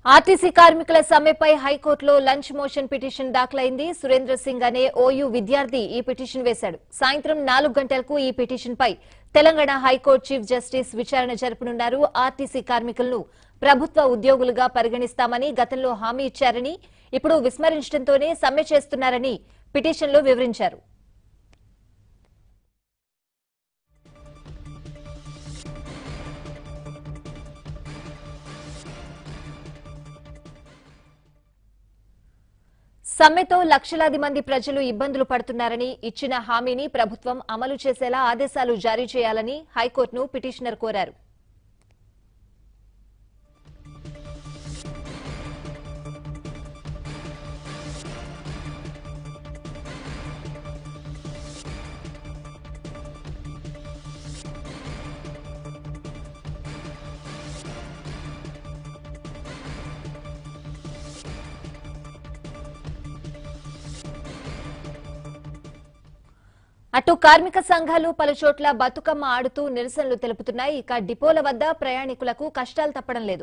RTC కార్మికుల సమ్మెపై హైకోర్టులో లంచ్ మోషన్ పిటిషన్ దాఖలైంది సురేంద్ర సింగ్ అనే ఓయూ విద్యార్థి ఈ పిటిషన్ వేశాడు సాయంత్రం నాలుగు గంటలకు ఈ పిటిషన్ పై తెలంగాణ హైకోర్టు చీఫ్ జస్టిస్ విచారణ జరపనున్నారు ఆర్టీసీ కార్మికులను ప్రభుత్వ ఉద్యోగులుగా పరిగణిస్తామని గతంలో హామీ ఇచ్చారని ఇప్పుడు విస్మరించడంతోనే సమ్మె చేస్తున్నారని పిటిషన్లో వివరించారు సమ్మెతో లక్షలాది మంది ప్రజలు ఇబ్బందులు పడుతున్నారని ఇచ్చిన హామీని ప్రభుత్వం అమలు చేసేలా ఆదేశాలు జారీ చేయాలని హైకోర్టును పిటిషనర్ కోరారు అటు కార్మిక సంఘాలు పలుచోట్ల బతుకమ్మ ఆడుతూ నిరసనలు తెలుపుతున్నాయి ఇక డిపోల వద్ద ప్రయాణికులకు కష్టాలు తప్పడం లేదు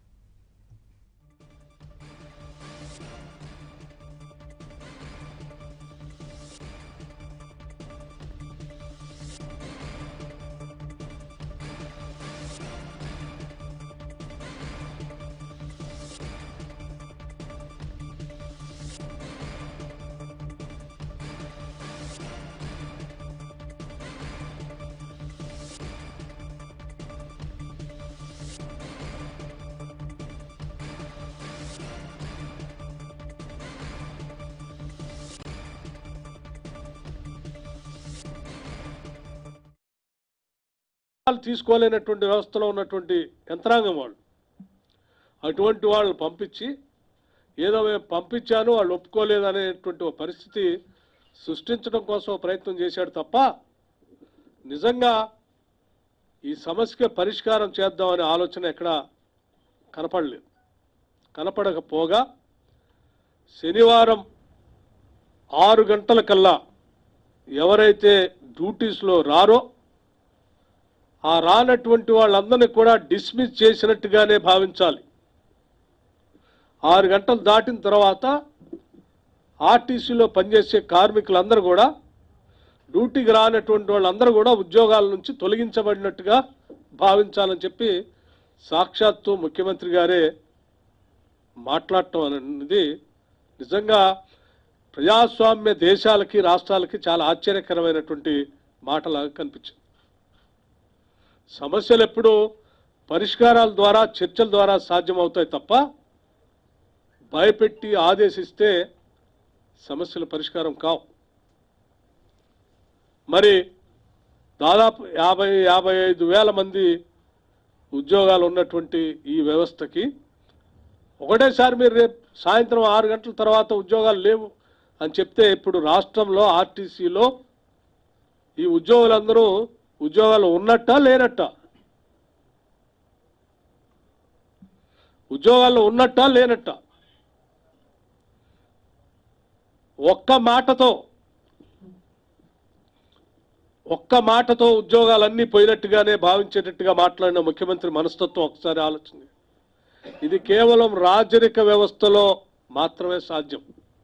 వాళ్ళు తీసుకోలేనటువంటి వ్యవస్థలో ఉన్నటువంటి యంత్రాంగం వాళ్ళు అటువంటి వాళ్ళని పంపించి ఏదో మేము పంపించాను వాళ్ళు ఒప్పుకోలేదు అనేటువంటి ఒక పరిస్థితి సృష్టించడం కోసం ఒక ప్రయత్నం చేశాడు తప్ప నిజంగా ఈ సమస్యకి పరిష్కారం చేద్దామనే ఆలోచన ఎక్కడ కనపడలేదు కనపడకపోగా శనివారం ఆరు గంటల కల్లా ఎవరైతే డ్యూటీస్లో రారో ఆ రానటువంటి వాళ్ళందరినీ కూడా డిస్మిస్ చేసినట్టుగానే భావించాలి ఆరు గంటలు దాటిన తర్వాత ఆర్టీసీలో పనిచేసే కార్మికులందరూ కూడా డ్యూటీకి రానటువంటి వాళ్ళందరూ కూడా ఉద్యోగాల నుంచి తొలగించబడినట్టుగా భావించాలని చెప్పి సాక్షాత్తు ముఖ్యమంత్రి గారే మాట్లాడటం అనేది నిజంగా ప్రజాస్వామ్య దేశాలకి రాష్ట్రాలకి చాలా ఆశ్చర్యకరమైనటువంటి మాటలాగా కనిపించింది సమస్యలు ఎప్పుడు పరిష్కారాల ద్వారా చర్చల ద్వారా సాధ్యమవుతాయి తప్ప భయపెట్టి ఆదేశిస్తే సమస్యలు పరిష్కారం కావు మరి దాదాపు యాభై యాభై ఐదు వేల మంది ఉద్యోగాలు ఉన్నటువంటి ఈ వ్యవస్థకి ఒకటేసారి మీరు రేపు సాయంత్రం ఆరు గంటల తర్వాత ఉద్యోగాలు లేవు అని చెప్తే ఇప్పుడు రాష్ట్రంలో ఆర్టీసీలో ఈ ఉద్యోగులందరూ ఉద్యోగాలు ఉన్నట్టా లేనట్టా ఉద్యోగాల్లో ఉన్నట్టా లేనట్టా ఒక్క మాటతో ఒక్క మాటతో ఉద్యోగాలన్నీ పోయినట్టుగానే భావించేటట్టుగా మాట్లాడిన ముఖ్యమంత్రి మనస్తత్వం ఒకసారి ఆలోచన ఇది కేవలం రాజరిక వ్యవస్థలో మాత్రమే సాధ్యం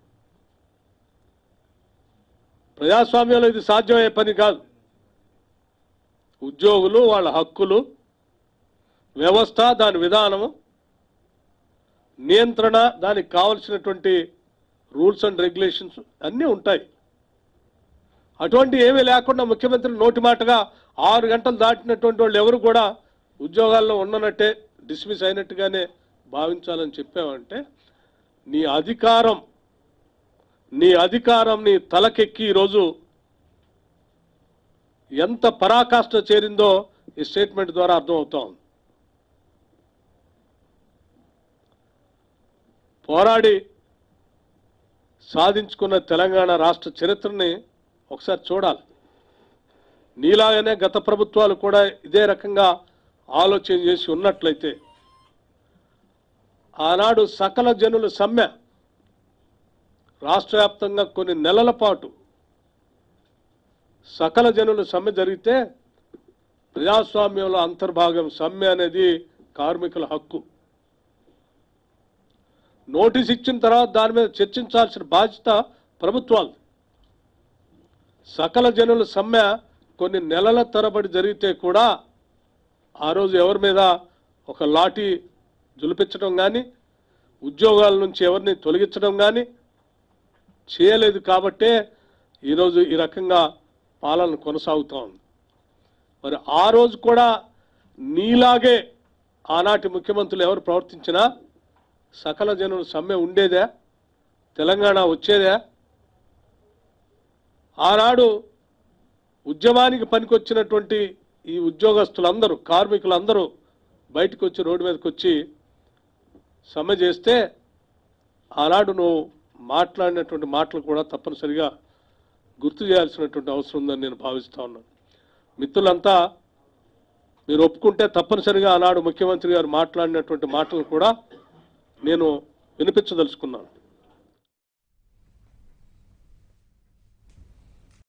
ప్రజాస్వామ్యంలో ఇది సాధ్యమయ్యే పని కాదు ఉద్యోగులు వాళ్ళ హక్కులు వ్యవస్థ దాని విధానము నియంత్రణ దానికి కావలసినటువంటి రూల్స్ అండ్ రెగ్యులేషన్స్ అన్నీ ఉంటాయి అటువంటి ఏమీ లేకుండా ముఖ్యమంత్రి నోటి మాటగా ఆరు గంటలు దాటినటువంటి వాళ్ళు ఎవరు కూడా ఉద్యోగాల్లో ఉన్ననట్టే డిస్మిస్ అయినట్టుగానే భావించాలని చెప్పామంటే నీ అధికారం నీ అధికారం నీ తలకెక్కి ఈరోజు ఎంత పరాకాష్ట చేరిందో ఈ స్టేట్మెంట్ ద్వారా అర్థమవుతా ఉంది పోరాడి సాధించుకున్న తెలంగాణ రాష్ట్ర చరిత్రని ఒకసారి చూడాలి నీలాగానే గత ప్రభుత్వాలు కూడా ఇదే రకంగా ఆలోచన చేసి ఉన్నట్లయితే ఆనాడు సకల జనుల సమ్మె రాష్ట్ర వ్యాప్తంగా కొన్ని నెలల పాటు సకల జనుల సమ్మె జరిగితే ప్రజాస్వామ్యంలో అంతర్భాగం సమ్మె అనేది కార్మికుల హక్కు నోటీస్ ఇచ్చిన తర్వాత దాని మీద చర్చించాల్సిన బాధ్యత ప్రభుత్వాలు సకల జనుల సమ్మె కొన్ని నెలల తరబడి జరిగితే కూడా ఆ రోజు ఎవరి మీద ఒక లాఠీ జులిపించడం కానీ ఉద్యోగాల నుంచి ఎవరిని తొలగించడం కానీ చేయలేదు కాబట్టే ఈరోజు ఈ రకంగా పాలన కొనసాగుతూ ఉంది మరి ఆ రోజు కూడా నీలాగే ఆనాటి ముఖ్యమంత్రులు ఎవరు ప్రవర్తించినా సకల జనుల సమ్మె ఉండేదా తెలంగాణ వచ్చేదా ఆనాడు ఉద్యమానికి పనికొచ్చినటువంటి ఈ ఉద్యోగస్తులందరూ కార్మికులందరూ బయటకు వచ్చి రోడ్డు మీదకి వచ్చి సమ్మె చేస్తే ఆనాడు నువ్వు మాట్లాడినటువంటి మాటలు కూడా తప్పనిసరిగా గుర్తు చేయాల్సినటువంటి అవసరం ఉందని నేను భావిస్తా ఉన్నాను మిత్రులంతా మీరు ఒప్పుకుంటే తప్పనిసరిగా ఆనాడు ముఖ్యమంత్రి గారు మాట్లాడినటువంటి మాటలు కూడా నేను వినిపించదలుచుకున్నాను